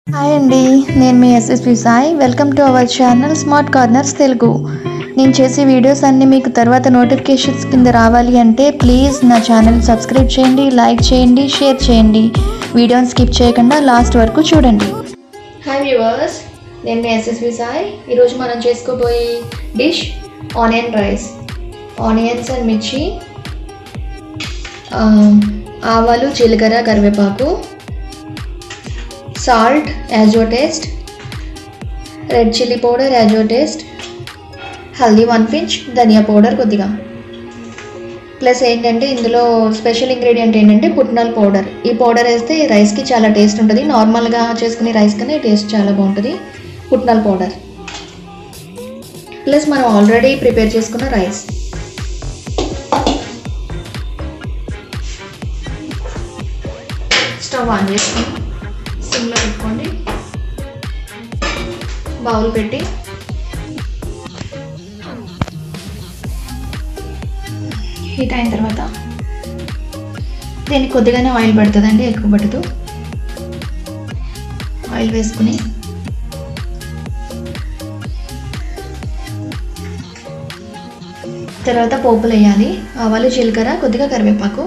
hi అండి నేను మీ SSP Sai welcome to our channel smart corners Telugu నేను చేసే వీడియోస్ అన్నీ మీకు తర్వాత నోటిఫికేషన్స్ కింద రావాలి అంటే ప్లీజ్ నా ఛానల్ సబ్స్క్రైబ్ చేయండి లైక్ చేయండి షేర్ చేయండి వీడియోని స్కిప్ చేయకుండా లాస్ట్ వరకు చూడండి హాయ్ వ్యూవర్స్ నేను మీ ఎస్ఎస్పి సాయి ఈరోజు మనం చేసుకోబోయే dish onion rice onions and మిర్చి ఆ, ఆవాలు జీలకర్ర కరివేపాకు salt as your taste red chilli powder as your taste హల్దీ వన్ పించ్ ధనియా పౌడర్ కొద్దిగా ప్లస్ ఏంటంటే ఇందులో స్పెషల్ ఇంగ్రీడియంట్ ఏంటంటే పుట్నాల పౌడర్ ఈ పౌడర్ వేస్తే రైస్కి చాలా టేస్ట్ ఉంటుంది నార్మల్గా చేసుకునే రైస్ కన్నా టేస్ట్ చాలా బాగుంటుంది పుట్నాల పౌడర్ ప్లస్ మనం ఆల్రెడీ ప్రిపేర్ చేసుకున్న రైస్ స్టవ్ ఆన్ చేసుకొని సిమ్లో పెట్టుకోండి బౌల్ పెట్టి హీట్ అయిన తర్వాత దీనికి కొద్దిగానే ఆయిల్ పడుతుందండి ఎక్కువ పట్టదు ఆయిల్ వేసుకుని తర్వాత పోపులు వేయాలి ఆవాలు జీలకర్ర కొద్దిగా కరివేపాకు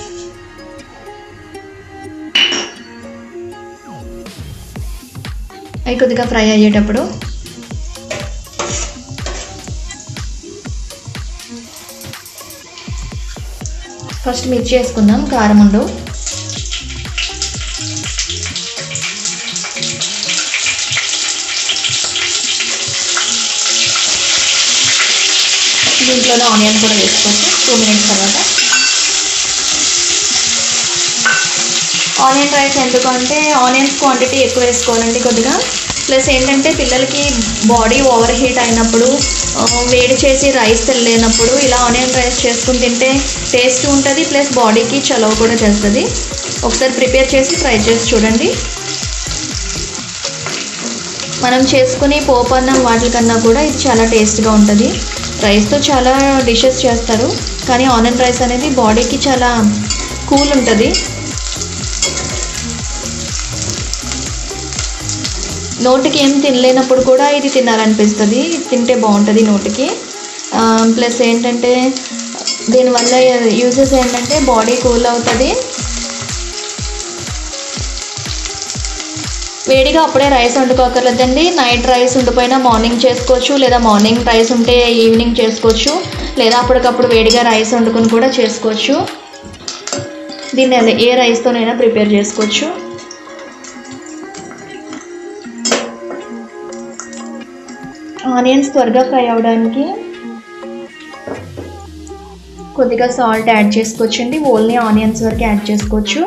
అవి కొద్దిగా ఫ్రై అయ్యేటప్పుడు ఫస్ట్ మిర్చి వేసుకుందాం కారం ఉండు దీంట్లోనే ఆనియన్ కూడా వేసుకోవచ్చు టూ మినిట్స్ తర్వాత ఆనియన్ రైస్ ఎందుకంటే ఆనియన్స్ క్వాంటిటీ ఎక్కువ వేసుకోవాలండి కొద్దిగా ప్లస్ ఏంటంటే పిల్లలకి బాడీ ఓవర్ హీట్ అయినప్పుడు ఆ, వేడి చేసి రైస్ తినలేనప్పుడు ఇలా ఆనియన్ రైస్ చేసుకుని తింటే టేస్ట్ ఉంటుంది ప్లస్ బాడీకి చలవ కూడా చేస్తుంది ఒకసారి ప్రిపేర్ చేసి ట్రై చేసి చూడండి మనం చేసుకుని పోపు అన్నం వాటికన్నా కూడా ఇది చాలా టేస్ట్గా ఉంటుంది రైస్తో చాలా డిషెస్ చేస్తారు కానీ ఆనియన్ రైస్ అనేది బాడీకి చాలా కూల్ ఉంటుంది నోటికి ఏం తినలేనప్పుడు కూడా ఇది తినాలనిపిస్తుంది తింటే బాగుంటుంది నోటికి ప్లస్ ఏంటంటే దీనివల్ల యూజెస్ ఏంటంటే బాడీ కూల్ అవుతుంది వేడిగా అప్పుడే రైస్ వండుకోకర్లేదండి నైట్ రైస్ ఉండిపోయినా మార్నింగ్ చేసుకోవచ్చు లేదా మార్నింగ్ రైస్ ఉంటే ఈవినింగ్ చేసుకోవచ్చు లేదా అప్పటికప్పుడు వేడిగా రైస్ వండుకొని కూడా చేసుకోవచ్చు దీన్ని ఎలా- ఏ రైస్తోనైనా ప్రిపేర్ చేసుకోవచ్చు ఆనియన్స్ త్వరగా ఫ్రై అవడానికి కొద్దిగా సాల్ట్ యాడ్ చేసుకోవచ్చండి ఓన్లీ ఆనియన్స్ వరకు యాడ్ చేసుకోవచ్చు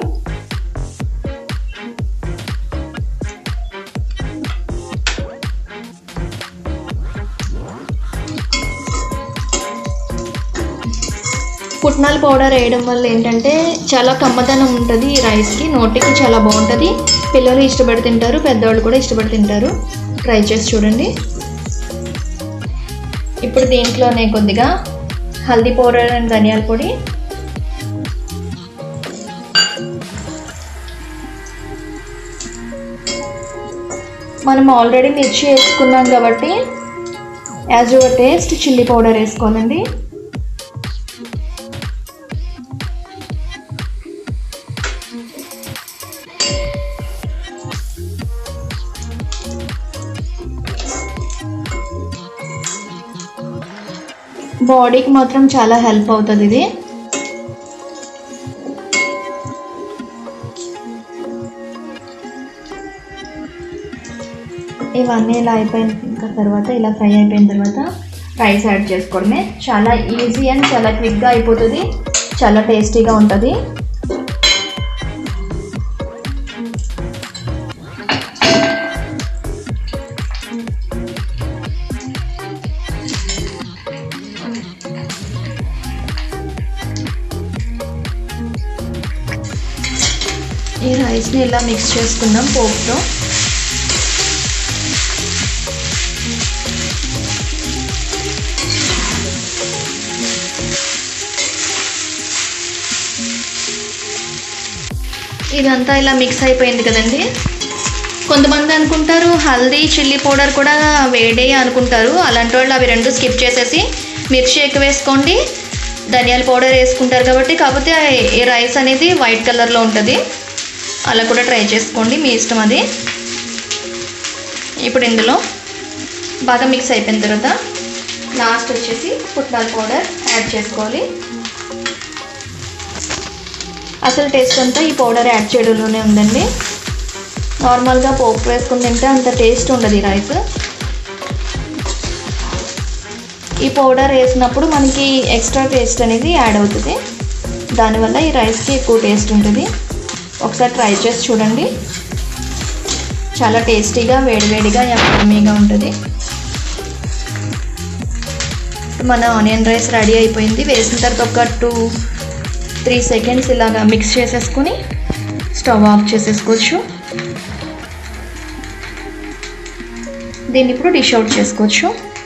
పుట్నాల పౌడర్ వేయడం వల్ల ఏంటంటే చాలా కమ్మదనం ఉంటుంది ఈ రైస్కి నోటికి చాలా బాగుంటుంది పిల్లలు ఇష్టపడి తింటారు పెద్దవాళ్ళు కూడా ఇష్టపడి తింటారు ట్రై చేసి చూడండి ఇప్పుడు దీంట్లోనే కొద్దిగా హల్దీ పౌడర్ అండ్ ధనియాల పొడి మనం ఆల్రెడీ మిర్చి వేసుకున్నాం కాబట్టి as your taste chilli powder వేసుకోవాలండి బాడీకి మాత్రం చాలా హెల్ప్ అవుతుంది ఇది ఇవన్నీ ఇలా అయిపోయిన తర్వాత ఇలా ఫ్రై అయిపోయిన తర్వాత రైస్ యాడ్ చేసుకోవడమే చాలా ఈజీ అండ్ చాలా క్విక్గా అయిపోతుంది చాలా టేస్టీగా ఉంటుంది ఈ రైస్ని ఇలా మిక్స్ చేసుకుందాం పోపుతో ఇదంతా ఇలా మిక్స్ అయిపోయింది కదండి కొంతమంది అనుకుంటారు హల్దీ చిల్లీ పౌడర్ కూడా వేడే అనుకుంటారు అలాంటి వాళ్ళు అవి రెండు స్కిప్ చేసేసి మిర్చి ఎక్కువ వేసుకోండి ధనియాల పౌడర్ వేసుకుంటారు కాబట్టి కాకపోతే ఈ రైస్ అనేది వైట్ కలర్లో ఉంటుంది అలా కూడా ట్రై చేసుకోండి మీ ఇష్టం అది ఇప్పుడు ఇందులో బాగా మిక్స్ అయిపోయిన తర్వాత లాస్ట్ వచ్చేసి పుట్నాల పౌడర్ యాడ్ చేసుకోవాలి అసలు టేస్ట్ అంతా ఈ పౌడర్ యాడ్ చేయడంలోనే ఉందండి నార్మల్గా పోపు వేసుకుని తింటే అంత టేస్ట్ ఉండదు ఈ రైస్ ఈ పౌడర్ వేసినప్పుడు మనకి ఎక్స్ట్రా టేస్ట్ అనేది యాడ్ అవుతుంది దానివల్ల ఈ రైస్కి ఎక్కువ టేస్ట్ ఉంటుంది ఒకసారి ట్రై చేసి చూడండి చాలా టేస్టీగా వేడివేడిగా యమ్మీగా ఉంటుంది మన ఆనియన్ రైస్ రెడీ అయిపోయింది వేసిన తర్వాత ఒక టూ త్రీ సెకండ్స్ ఇలాగా మిక్స్ చేసేసుకొని స్టవ్ ఆఫ్ చేసేసుకోవచ్చు దీన్ని ఇప్పుడు డిష్ అవుట్ చేసుకోవచ్చు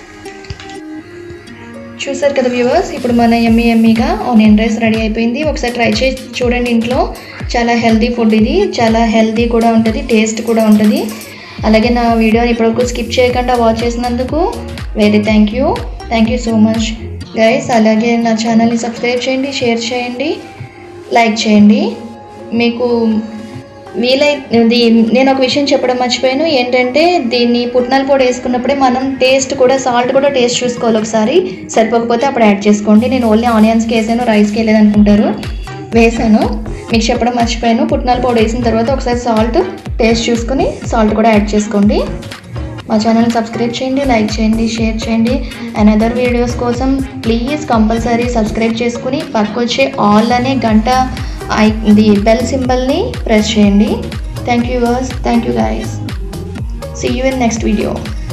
చూసారు కదా వ్యూవర్స్ ఇప్పుడు మన ఎమ్మీ ఎమ్మీగా ఆనియన్ రైస్ రెడీ అయిపోయింది ఒకసారి ట్రై చేసి చూడండి ఇంట్లో చాలా హెల్తీ ఫుడ్ ఇది చాలా హెల్తీ కూడా ఉంటుంది టేస్ట్ కూడా ఉంటుంది అలాగే నా వీడియోని ఇప్పటివరకు స్కిప్ చేయకుండా వాచ్ చేసినందుకు very thank you thank you so much guys అలాగే నా ఛానల్ని సబ్స్క్రైబ్ చేయండి షేర్ చేయండి లైక్ చేయండి మీకు వీలై ఇది నేను ఒక విషయం చెప్పడం మర్చిపోయాను ఏంటంటే దీన్ని పుట్నాల పొడి వేసుకున్నప్పుడే మనం టేస్ట్ కూడా సాల్ట్ కూడా టేస్ట్ చూసుకోవాలి ఒకసారి సరిపోకపోతే అప్పుడు యాడ్ చేసుకోండి నేను ఓన్లీ ఆనియన్స్కి వేసాను రైస్కి వేయలేదు అనుకుంటారు వేసాను మీకు చెప్పడం మర్చిపోయాను పుట్నాల పొడి వేసిన తర్వాత ఒకసారి సాల్ట్ టేస్ట్ చూసుకొని సాల్ట్ కూడా యాడ్ చేసుకోండి మా ఛానల్ సబ్స్క్రైబ్ చేయండి లైక్ చేయండి షేర్ చేయండి అండ్ అదర్ వీడియోస్ కోసం ప్లీజ్ కంపల్సరీ సబ్స్క్రైబ్ చేసుకుని పక్కొచ్చే ఆల్ అనే గంట ఐ ది బెల్ సింబల్ని ప్రెస్ చేయండి థ్యాంక్ యూ వర్స్ thank you guys see you in next video